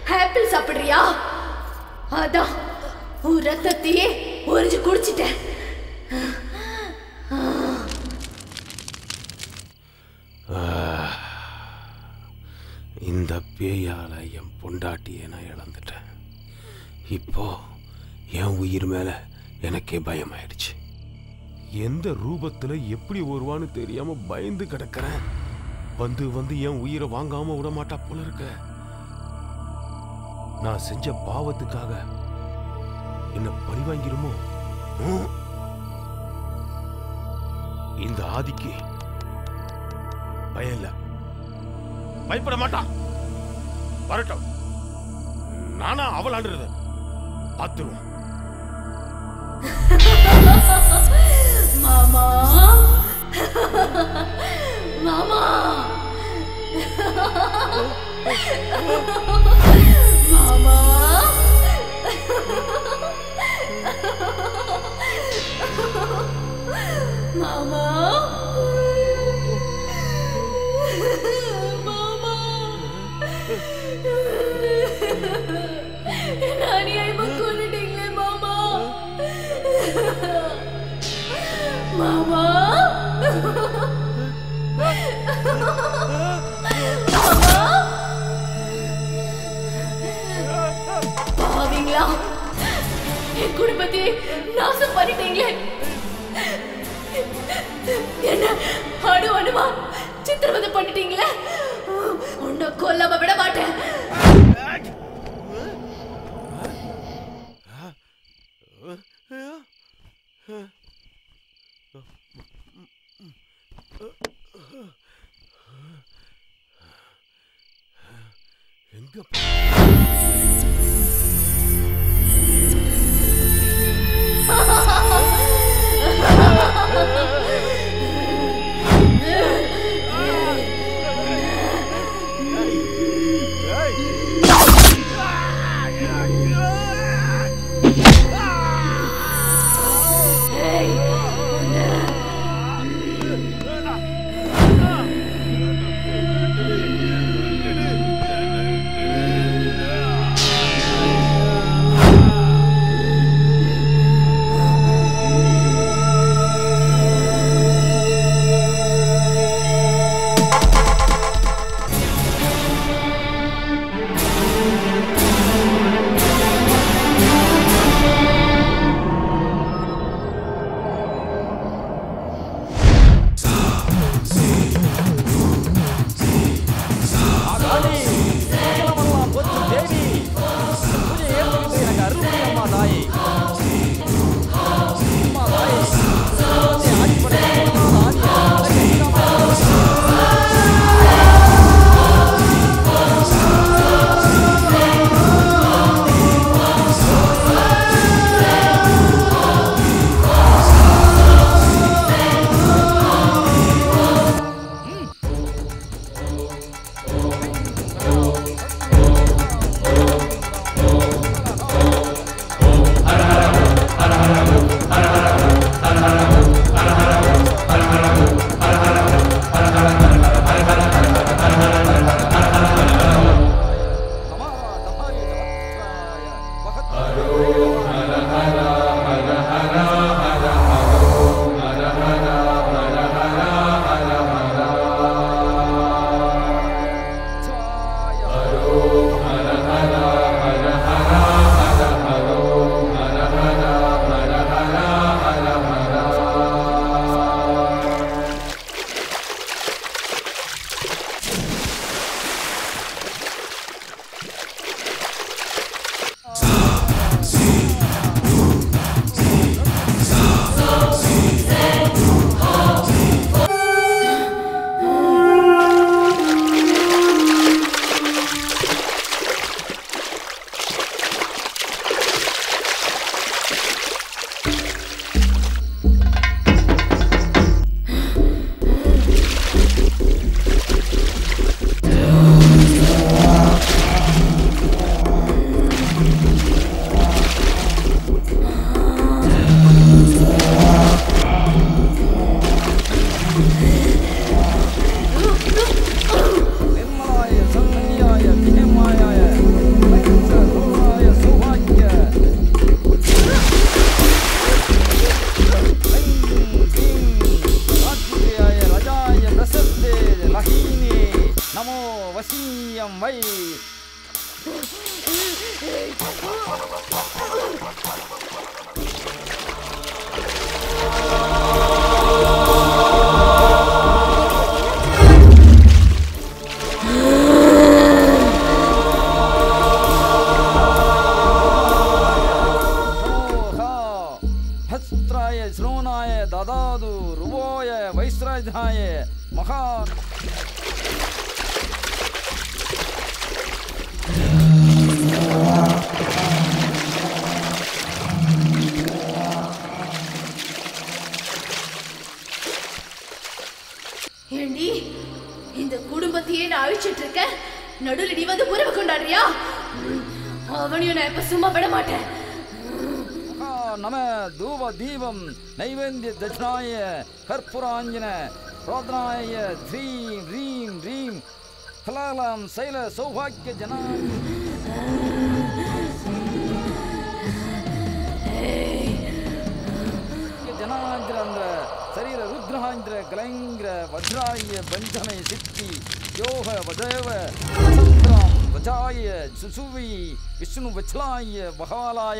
Apple சாப்பிடுறியா அதான் உன் ரத்தத்தையே உறிஞ்சு குடிச்சிட்டேன் இந்த பேயால என் பொண்டாட்டியை நான் இழந்துட்டேன் இப்போ என் உயிர் மேல எனக்கே பயமாயிடுச்சு எந்த ரூபத்துல எப்படி வருவான்னு தெரியாம பயந்து கிடக்கிறேன் வந்து வந்து என் உயிரை வாங்காம விட மாட்டா போல இருக்க நான் செஞ்ச பாவத்துக்காக என்ன பழி வாங்கிருமோ ம்? இந்த ஆதிக்கு பயம் இல்ல பயப்பட மாட்டான் வரட்டும் நானா அவளாண்டுறது பார்த்துருவோம் மாமா மாமா மாமா மாமா மாமா என்ன அநியாயமா கொன்னுட்டீங்களே மாமா மாமா மாமா பாவீங்களா என் குடும்பத்தையே நாசம் பண்ணிட்டீங்களே என்ன அணு அணுவா சித்திரவதை பண்ணிட்டீங்களே உன்னை கொல்லாம விட மாட்டேன் எங்க ஏய், ओहा हस्त्राय श्रोणाय ददातु रुवोय वैश्रजाय महान् ஏண்டி இந்த குடும்பத்தையே நான் அழிச்சிட்டு இருக்கேன் நடுவில் நீ வந்து உறவு கொண்டாடுறியா ம், அவனையும் நான் இப்ப சும்மா விட மாட்டேன் महा नम धूप दीपं नैवेद्य दक्षिणाय कर्पूराञ्जन रोदनाय ह्रीं ह्रीं ह्रीं फलालां शैल सौभाग्य जना ಜನಾಂದ್ರ ಶರೀರ ರುದ್ರಾಂದ್ರ ಗಲೈಂಗ್ರ ವಜ್ರಾಯ ಬಂಧನೆ ಸಿದ್ಧಿ ಯೋಹ ವದೇವ ಚಂದ್ರಾಂ ವಜಾಯ ಸುಸುವಿ ವಿಷ್ಣು ವಚಲಾಯ ಬಹಾಲಾಯ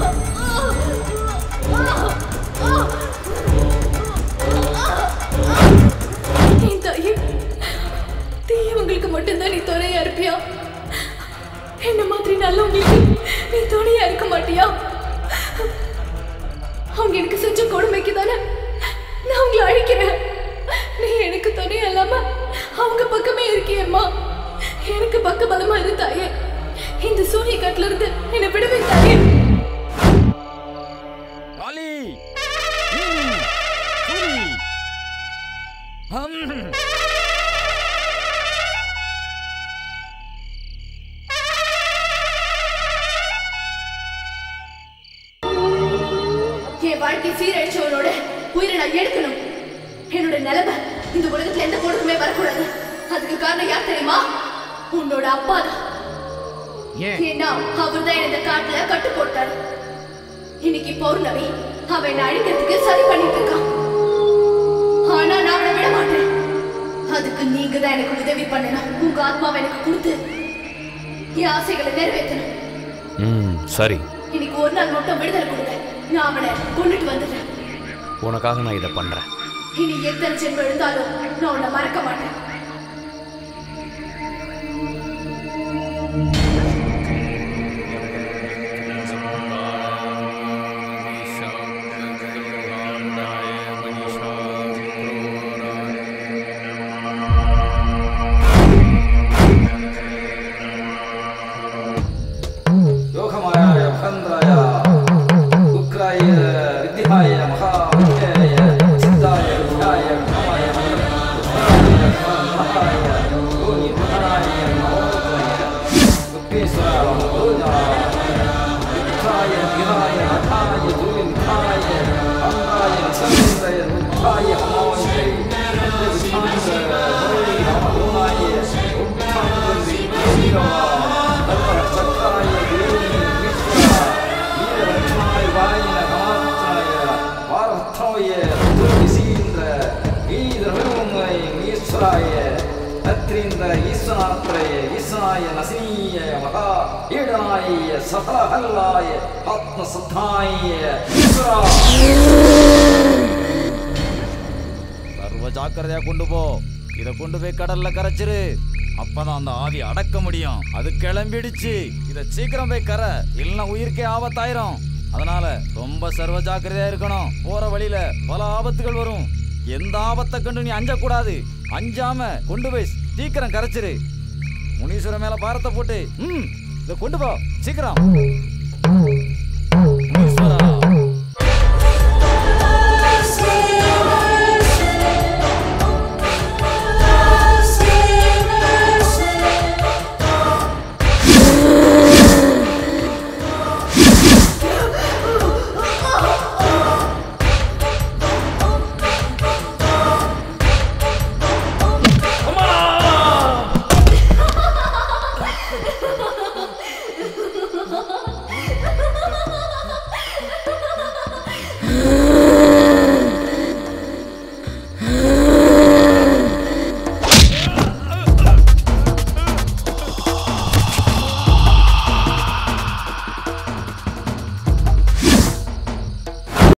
இந்த ஐயம், தீயவங்களுக்கு மட்டும்தான் நீ துணையா இருப்பியா என்ன மாதிரி நல்லவங்களுக்கு நீ துணையா இருக்க மாட்டியா அவங்க எனக்கு செஞ்ச கொடுமைக்கு தானே நான் உங்களை அழிக்கிறேன் நீ எனக்கு துணையா இல்லாம அவங்க பக்கமே இருக்கியம்மா எனக்கு பக்க பலமா இரு தாயே இந்த சூரிய காட்டுல இருந்து என்னை விடுவே தாயே காளி ம், சூரி. ஹம். என் வாழ்க்கை சீரழிச்சவனோட உயிரை நான் எடுக்கணும் என்னோட நிலைமை இந்த உலகத்துல எந்த கொடுக்குமே வரக்கூடாது அதுக்கு காரணம் யார் தெரியுமா உன்னோட அப்பா தான் ஏன்னா அவர் தான் இந்த காட்டுல கட்டு போட்டாரு இன்னைக்கு பௌர்ணமி அவன் என்னை அழிக்கிறதுக்கு சரி பண்ணிட்டு இருக்கான் ஆனா நான் அவனை விட மாட்டேன் அதுக்கு நீங்க தான் எனக்கு உதவி பண்ணணும் உங்க ஆத்மாவை எனக்கு கொடுத்து என் ஆசைகளை நிறைவேற்றணும் ம் சரி இன்னைக்கு ஒரு நாள் மட்டும் விடுதலை கொடுங்க நான் அவனை கொண்டுட்டு வந்துடுறேன் உனக்காக நான் இதை பண்ணுறேன் இனி எத்தனை ஜென்மம் எழுந்தாலும் நான் உன்னை மறக்க மாட்டேன் योगमायाय भन्द्राय उग्राय विद्याय महाविद्याय सिद्धाय विद्याय क्षमाय महाय योनि महाय नमोदय उपेश्वराय नमोदय विद्याय विहाय अठाय दुर्विद्याय अङ्गाय चन्द्राय रुद्राय नमोदय विद्याय नमोदय उत्थाय சக்கராய தேவி ஈஸ்வரா வீரரட்சணாய வாயின கமாத்தாய வாரத்தாய துர்விசீந்திர வீரஹுமய ஈஸ்வராய அத்ரீந்திர ஈஸ்வநாத்ரய ஈஸ்வராய நசினீய மகா ஈடனாய சஃலஹல்லாய ஆத்மசத்தாய ஈஸ்வரா சர்வ ஜாக்கிரதையா கொண்டு போ இத கொண்டு போய் கடல்ல கரைச்சிரு அப்பதான் அந்த ஆவி அடக்க முடியும் அது கிளம்பிடுச்சு இத சீக்கிரம் போய் கரை இல்லைன்னா உயிருக்கே ஆபத்தாயிரும் அதனால ரொம்ப சர்வ ஜாக்கிரதையா இருக்கணும் போற வழியில பல ஆபத்துகள் வரும் எந்த ஆபத்தை கண்டு நீ அஞ்சக்கூடாது அஞ்சாம கொண்டு போய் சீக்கிரம் கரைச்சிரு முனீஸ்வரன் மேல பாரத்தை போட்டு ம் இத கொண்டு போ சீக்கிரம்